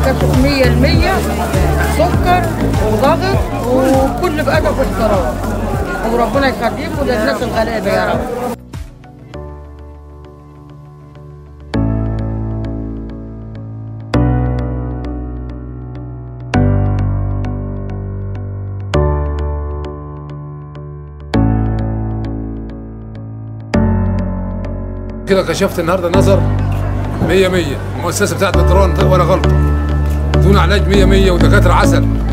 كشف 100% سكر وضغط وكل بأدب واحترام وربنا يخليكم للناس الغلابه يا رب كده كشفت النهارده نظر 100 100 المؤسسه بتاعت الدرون ولا غلطه دون علاج 100 100 ودكاتره عسل